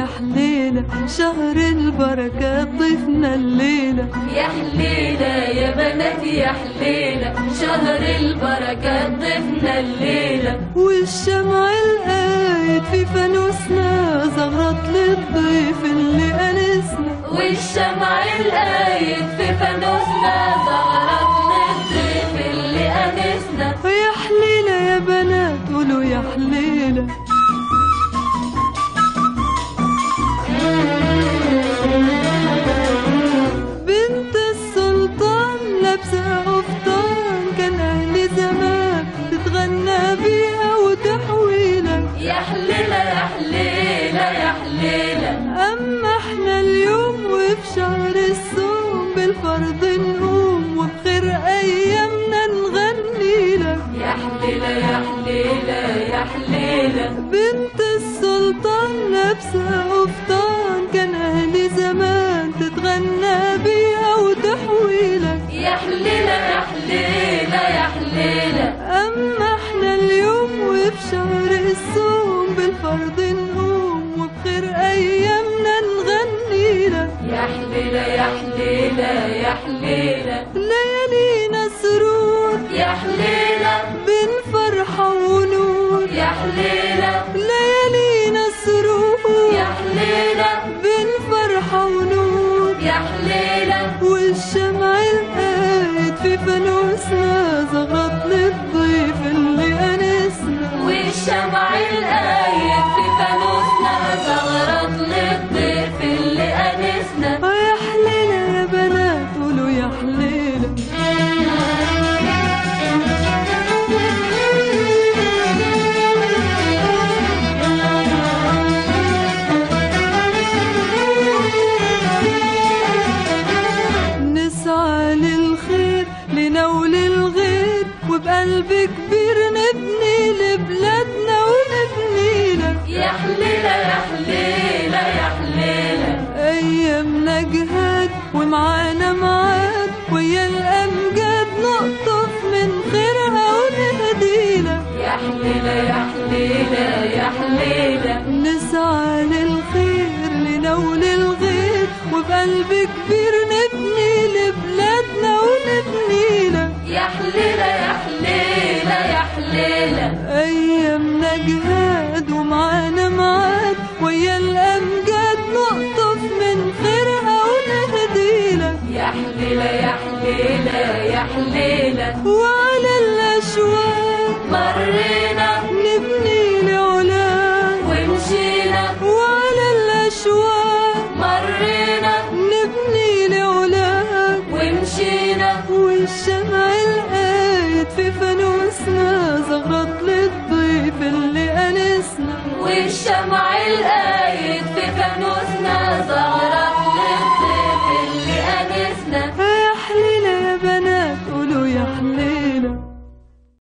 يا حليلة شهر البركات ضيفنا الليلة يا حليلة يا بنات يا حليلة شهر البركات ضفنا الليلة والشمع القايد في فانوسنا زغرت للضيف اللي أنسنا والشمع القايد في فانوسنا زغرت للضيف اللي أنسنا يا حليلة يا بنات قولوا يا حليلة بنت السلطان لابسة قفطان كان أهل زمان تتغنى بيها وتحويلة يا حليلة يا حليلة يا حليلة أما احنا اليوم وفي شهر الصوم بالفرض نقوم وبخير أيامنا نغني لك يا حليلة يا حليلة يا حليلة بنت السلطان لابسة قفطان كان أهل زمان تتغنى بيها وتحويلك يا حليلة يا حليلة يا حليلة أما احنا اليوم وفي شهر الصوم بالفرض نقوم وبخير أيامنا نغني لك يا حليلة يا حليلة يا حليلة ليالينا سرور يا حليلة بين فرحة ونور يا حليلة ليالينا سرور يا حليلة بين فرحة ونور يا حليلة والشمع القايد في فانوسنا زغط للضيف اللي أنسنا والشمع القايد في فانوسنا زغرت للضيف اللي أنسنا يا حليلة يا بنات قولوا يا حليلة نسعى للخير لنول الغير وبقلب كبير نبني لبلادنا ونبني لك يا حليلة يا حليلة يا حليلة أيامنا جهاد ومعانا معاد ويا الأمجاد نقطف من خيرها ونهدينا يا حليلة يا حليلة يا حليلة نسعى للخير لنول الغير وبقلب كبير نبني لبلادنا ونبني لك يا حليلة يا حليلة يا حليلة أيامنا جهاد ومعانا معاد ويا الأمجاد نقطف من خيرها ونهديلك يا حليلة يا حليلة يا حليلة وعلى الأشواق مرينا نبني لعلاك ومشينا وعلى الأشواق مرينا نبني لعلاك ومشينا والشمع القايد في فانوسنا زغرت للضيف اللي أنسنا والشمع القايد